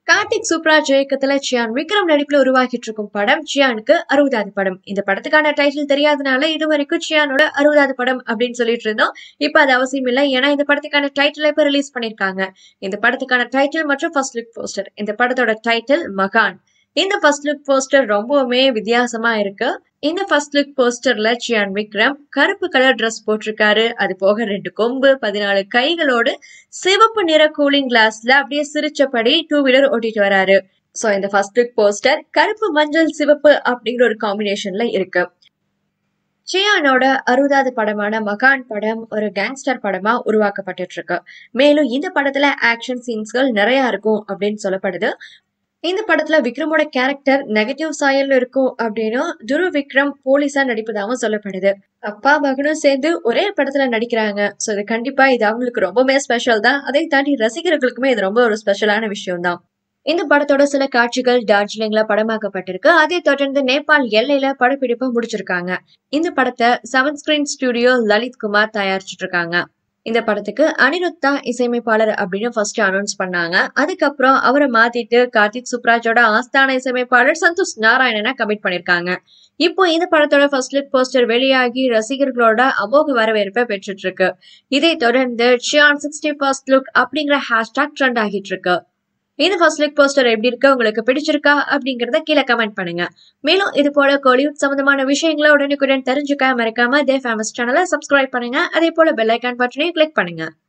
கார்த்திக் சூப்ராஜ் இயக்கத்துல சியான் விக்ரம் நடிப்புல உருவாக்கிட்டு இருக்கும் படம் சியானுக்கு அறுபதாவது படம் இந்த படத்துக்கான டைட்டில் தெரியாதனால இது வரைக்கும் சியானோட அறுபதாவது படம் அப்படின்னு சொல்லிட்டு இருந்தோம் இப்ப அது அவசியம் இல்லை ஏன்னா இந்த படத்துக்கான டைட்டில் இப்ப ரிலீஸ் பண்ணிருக்காங்க இந்த படத்துக்கான டைட்டில் மற்றும் ஃபர்ஸ்ட் லுக் போஸ்டர் இந்த படத்தோட டைட்டில் மகான் இந்த ஃபர்ஸ்ட் லுக் போஸ்டர் ரொம்பவுமே வித்தியாசமா இருக்கு இந்த ஃபர்ஸ்ட் லுக் போஸ்டர்ல சியான் விக்ரம் கருப்பு கலர் ட்ரெஸ் போட்டிருக்காரு அது போக ரெண்டு கொம்பு பதினாலு கைகளோடு சிவப்பு நிற கூலிங் கிளாஸ்ல அப்படியே சிரிச்சபடி டூ வீலர் ஓட்டிட்டு வராரு சோ இந்த ஃபர்ஸ்ட் லுக் போஸ்டர் கருப்பு மஞ்சள் சிவப்பு அப்படிங்கிற ஒரு காம்பினேஷன்ல இருக்கு சியானோட அறுபதாவது படமான மகான் படம் ஒரு கேங்ஸ்டர் படமா உருவாக்கப்பட்டு இருக்கு மேலும் இந்த படத்துல ஆக்ஷன் சீன்ஸ்கள் நிறைய இருக்கும் அப்படின்னு சொல்லப்படுது இந்த படத்துல விக்ரமோட கேரக்டர் நெகட்டிவ் சாயல் இருக்கும் அப்படின்னு துரு விக்ரம் போலீஸா நடிப்பதாகவும் சொல்லப்படுது அப்பா மகனும் சேர்ந்து ஒரே படத்துல நடிக்கிறாங்க சோ இது கண்டிப்பா இது அவங்களுக்கு ரொம்பவே ஸ்பெஷல் தான் அதை தாண்டி ரசிகர்களுக்குமே இது ரொம்ப ஒரு ஸ்பெஷலான விஷயம் தான் இந்த படத்தோட சில காட்சிகள் டார்ஜிலிங்ல படமாக்கப்பட்டிருக்கு அதை தொடர்ந்து நேபாள் எல்லையில படப்பிடிப்பு முடிச்சிருக்காங்க இந்த படத்தை seven screen studio Lalit Kumar தயாரிச்சிட்டு இருக்காங்க இந்த படத்துக்கு அனிருத் தான் இசையமைப்பாளர் அப்படின்னு ஃபர்ஸ்ட் அனௌன்ஸ் பண்ணாங்க அதுக்கப்புறம் அவரை மாத்திட்டு கார்த்திக் சுப்ராஜோட ஆஸ்தான இசையமைப்பாளர் சந்தோஷ் நாராயணனை கமிட் பண்ணிருக்காங்க இப்போ இந்த படத்தோட ஃபர்ஸ்ட் லுக் போஸ்டர் வெளியாகி ரசிகர்களோட அமோக வரவேற்பை பெற்றுட்டு இருக்கு இதை தொடர்ந்து சியான் சிக்ஸ்டி ஃபர்ஸ்ட் லுக் அப்படிங்கிற ஹேஷ்டாக் ட்ரெண்ட் ஆகிட்டு இருக்கு இந்த ஃபர்ஸ்ட் லுக் போஸ்டர் எப்படி இருக்கு உங்களுக்கு பிடிச்சிருக்கா அப்படிங்கறத கீழே கமெண்ட் பண்ணுங்க மேலும் இது போல கோலிவுட் சம்பந்தமான விஷயங்களை உடனுக்குடன் தெரிஞ்சுக்க மறக்காம தே ஃபேமஸ் சேனலை சப்ஸ்கிரைப் பண்ணுங்க அதே போல பெல் ஐக்கான் பட்டனையும் கிளிக் பண்ணுங்க